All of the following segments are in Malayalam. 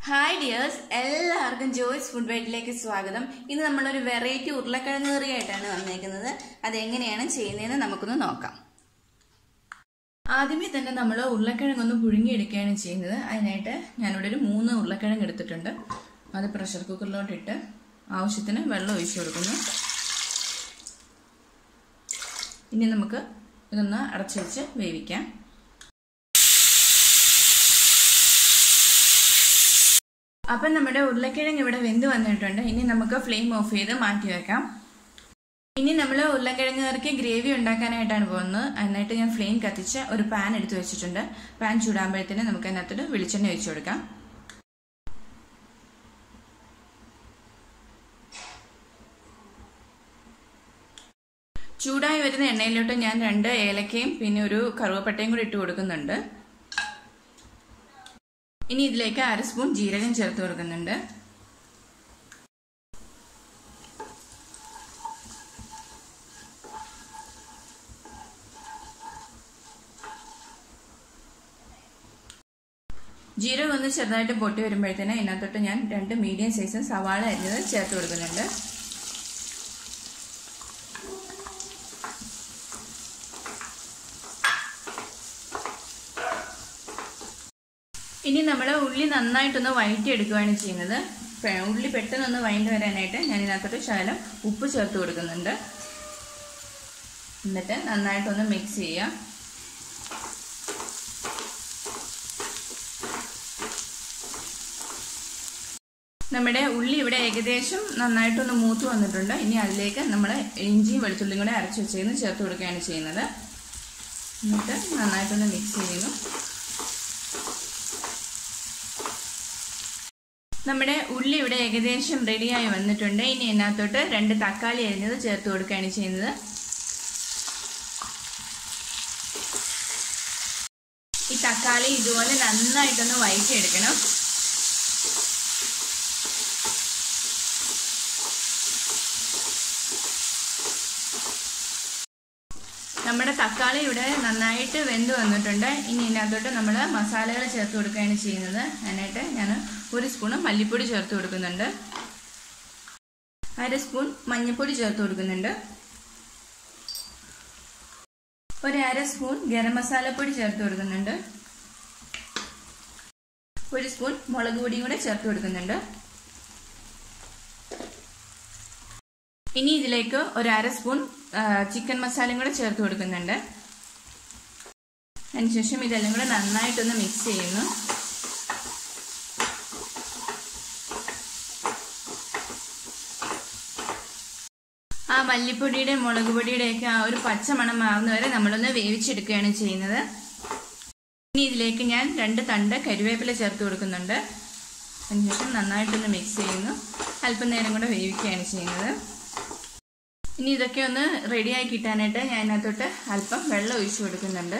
ഹായ് ഡിയേഴ്സ് എല്ലാവർക്കും ജോയ്സ് ഫുഡ് വൈറ്റിലേക്ക് സ്വാഗതം ഇന്ന് നമ്മളൊരു വെറൈറ്റി ഉരുളക്കിഴങ്ങ് കറിയായിട്ടാണ് വന്നേക്കുന്നത് അതെങ്ങനെയാണ് ചെയ്യുന്നതെന്ന് നമുക്കൊന്ന് നോക്കാം ആദ്യമേ തന്നെ നമ്മൾ ഉരുളക്കിഴങ്ങൊന്ന് പുഴുങ്ങിയെടുക്കുകയാണ് ചെയ്യുന്നത് അതിനായിട്ട് ഞാനിവിടെ ഒരു മൂന്ന് ഉരുളക്കിഴങ്ങ് എടുത്തിട്ടുണ്ട് അത് പ്രഷർ കുക്കറിലോട്ടിട്ട് ആവശ്യത്തിന് വെള്ളം ഒഴിച്ചു കൊടുക്കുന്നു ഇനി നമുക്ക് ഇതൊന്ന് അടച്ചു വെച്ച് വേവിക്കാം അപ്പം നമ്മുടെ ഉരുളക്കിഴങ്ങ് ഇവിടെ വെന്ത് വന്നിട്ടുണ്ട് ഇനി നമുക്ക് ഫ്ലെയിം ഓഫ് ചെയ്ത് മാറ്റി വെക്കാം ഇനി നമ്മൾ ഉരുളക്കിഴങ്ങ് കറിക്ക് ഗ്രേവി ഉണ്ടാക്കാനായിട്ടാണ് പോകുന്നത് എന്നിട്ട് ഞാൻ ഫ്ലെയിം കത്തിച്ച് ഒരു പാൻ എടുത്ത് വെച്ചിട്ടുണ്ട് പാൻ ചൂടാകുമ്പോഴത്തേന് നമുക്ക് അതിനകത്തോട്ട് വെളിച്ചെണ്ണ ഒഴിച്ചു കൊടുക്കാം ചൂടായി വരുന്ന എണ്ണയിലോട്ട് ഞാൻ രണ്ട് ഏലക്കയും പിന്നെ ഒരു കറുവപ്പട്ടയും കൂടി ഇട്ട് കൊടുക്കുന്നുണ്ട് ഇനി ഇതിലേക്ക് അര സ്പൂൺ ജീരകം ചേർത്ത് കൊടുക്കുന്നുണ്ട് ജീരകം ഒന്ന് ചെറുതായിട്ട് പൊട്ടി വരുമ്പോഴത്തേന് ഇതിനകത്തോട്ട് ഞാൻ രണ്ട് മീഡിയം സൈസ് സവാള അരിഞ്ഞത് ചേർത്ത് കൊടുക്കുന്നുണ്ട് ഇനി നമ്മൾ ഉള്ളി നന്നായിട്ടൊന്ന് വഴറ്റി എടുക്കുകയാണ് ചെയ്യുന്നത് ഉള്ളി പെട്ടെന്നൊന്ന് വഴണ്ടി വരാനായിട്ട് ഞാൻ ഇതിനകത്തോട്ട് ശകലം ഉപ്പ് ചേർത്ത് കൊടുക്കുന്നുണ്ട് എന്നിട്ട് നന്നായിട്ടൊന്ന് മിക്സ് ചെയ്യുക നമ്മുടെ ഉള്ളി ഇവിടെ ഏകദേശം നന്നായിട്ടൊന്ന് മൂത്ത് വന്നിട്ടുണ്ട് ഇനി അതിലേക്ക് നമ്മൾ ഇഞ്ചിയും വെളുത്തുള്ളിയും കൂടെ അരച്ച് വെച്ചതിന് ചേർത്ത് കൊടുക്കുകയാണ് ചെയ്യുന്നത് എന്നിട്ട് നന്നായിട്ടൊന്ന് മിക്സ് ചെയ്യുന്നു നമ്മുടെ ഉള്ളി ഇവിടെ ഏകദേശം റെഡിയായി വന്നിട്ടുണ്ട് ഇനി ഇതിനകത്തോട്ട് രണ്ട് തക്കാളി അരിഞ്ഞത് ചേർത്ത് കൊടുക്കുകയാണ് ചെയ്യുന്നത് ഈ തക്കാളി ഇതുപോലെ നന്നായിട്ടൊന്ന് വഴറ്റിയെടുക്കണം നമ്മുടെ തക്കാളി ഇവിടെ നന്നായിട്ട് വെന്ത് വന്നിട്ടുണ്ട് ഇനി ഇതിനകത്തോട്ട് നമ്മൾ മസാലകൾ ചേർത്ത് കൊടുക്കുകയാണ് ചെയ്യുന്നത് അതിനായിട്ട് ഞാൻ ഒരു സ്പൂണ് മല്ലിപ്പൊടി ചേർത്ത് കൊടുക്കുന്നുണ്ട് അര സ്പൂൺ മഞ്ഞൾപ്പൊടി ചേർത്ത് കൊടുക്കുന്നുണ്ട് ഒരു അര സ്പൂൺ ഗരം മസാലപ്പൊടി ചേർത്ത് കൊടുക്കുന്നുണ്ട് ഒരു സ്പൂൺ മുളക് പൊടിയും കൂടെ ചേർത്ത് കൊടുക്കുന്നുണ്ട് ഇനി ഇതിലേക്ക് ഒരു അര സ്പൂൺ ചിക്കൻ മസാലയും കൂടെ ചേർത്ത് കൊടുക്കുന്നുണ്ട് അതിനുശേഷം ഇതെല്ലാം കൂടെ നന്നായിട്ടൊന്ന് മിക്സ് ചെയ്യുന്നു ആ മല്ലിപ്പൊടിയുടെ മുളക് പൊടിയുടെയൊക്കെ ആ ഒരു പച്ചമണം മാറുന്ന വരെ നമ്മളൊന്ന് വേവിച്ചെടുക്കുകയാണ് ചെയ്യുന്നത് ഇനി ഇതിലേക്ക് ഞാൻ രണ്ട് തണ്ട് കരിവേപ്പില ചേർത്ത് കൊടുക്കുന്നുണ്ട് അതിനുശേഷം നന്നായിട്ടൊന്ന് മിക്സ് ചെയ്യുന്നു അല്പം നേരം കൂടെ വേവിക്കുകയാണ് ചെയ്യുന്നത് ഇനി ഇതൊക്കെ ഒന്ന് റെഡിയായി കിട്ടാനായിട്ട് ഞാൻ അതിനകത്തോട്ട് അല്പം വെള്ളം ഒഴിച്ചു കൊടുക്കുന്നുണ്ട്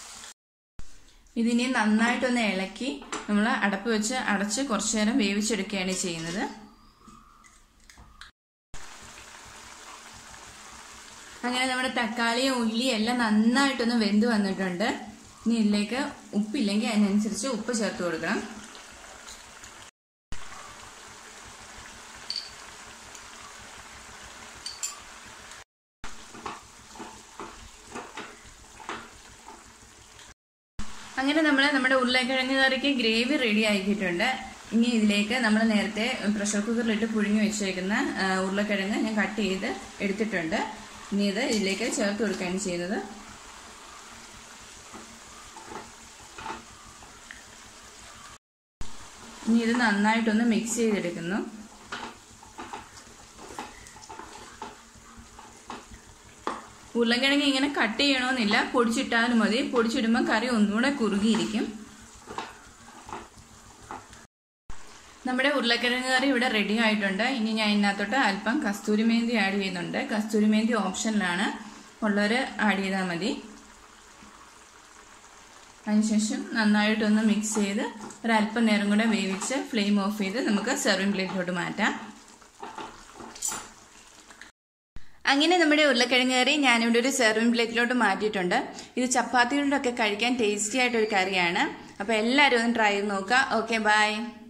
ഇതിനി നന്നായിട്ടൊന്ന് ഇളക്കി നമ്മൾ അടപ്പ് വെച്ച് അടച്ച് കുറച്ചു നേരം വേവിച്ചെടുക്കുകയാണ് ചെയ്യുന്നത് അങ്ങനെ നമ്മുടെ തക്കാളിയും ഉള്ളിയും എല്ലാം നന്നായിട്ടൊന്ന് വെന്ത് വന്നിട്ടുണ്ട് ഇനി ഇതിലേക്ക് ഉപ്പില്ലെങ്കിൽ അതിനനുസരിച്ച് ഉപ്പ് ചേർത്ത് കൊടുക്കണം അങ്ങനെ നമ്മൾ നമ്മുടെ ഉരുളക്കിഴങ്ങ് കറിക്ക് ഗ്രേവി റെഡി ആക്കിയിട്ടുണ്ട് ഇനി ഇതിലേക്ക് നമ്മൾ നേരത്തെ പ്രഷർ കുക്കറിലിട്ട് പുഴുങ്ങി വെച്ചേക്കുന്ന ഉരുളക്കിഴങ്ങ് ഞാൻ കട്ട് ചെയ്ത് എടുത്തിട്ടുണ്ട് ഇനി ഇത് ഇതിലേക്ക് ചേർത്ത് കൊടുക്കുകയാണ് ചെയ്യുന്നത് ഇനി ഇത് നന്നായിട്ടൊന്ന് മിക്സ് ചെയ്തെടുക്കുന്നു ഉരുളക്കിഴങ്ങ് ഇങ്ങനെ കട്ട് ചെയ്യണമെന്നില്ല പൊടിച്ചിട്ടാലും മതി പൊടിച്ചിടുമ്പോൾ കറി ഒന്നുകൂടെ കുറുകിയിരിക്കും നമ്മുടെ ഉരുളക്കിഴങ്ങ് കറി ഇവിടെ റെഡി ആയിട്ടുണ്ട് ഇനി ഞാൻ ഇതിനകത്തോട്ട് അല്പം കസ്തൂരി മേന്തി ആഡ് ചെയ്യുന്നുണ്ട് കസ്തൂരി മേന്തി ഓപ്ഷനിലാണ് ഉള്ളവർ ആഡ് ചെയ്താൽ മതി അതിനുശേഷം നന്നായിട്ടൊന്ന് മിക്സ് ചെയ്ത് ഒരല്പം നേരം കൂടെ വേവിച്ച് ഫ്ലെയിം ഓഫ് ചെയ്ത് നമുക്ക് സെർവിംഗ് പ്ലേറ്റിലോട്ട് മാറ്റാം അങ്ങനെ നമ്മുടെ ഉരുളക്കിഴങ്ങ് കറി ഞാനിവിടെ ഒരു സെർവിംഗ് പ്ലേറ്റിലോട്ട് മാറ്റിയിട്ടുണ്ട് ഇത് ചപ്പാത്തികളുടെ ഒക്കെ കഴിക്കാൻ ടേസ്റ്റി ആയിട്ടൊരു കറിയാണ് അപ്പോൾ എല്ലാവരും ഒന്ന് ട്രൈ ചെയ്ത് നോക്കുക ഓക്കെ ബൈ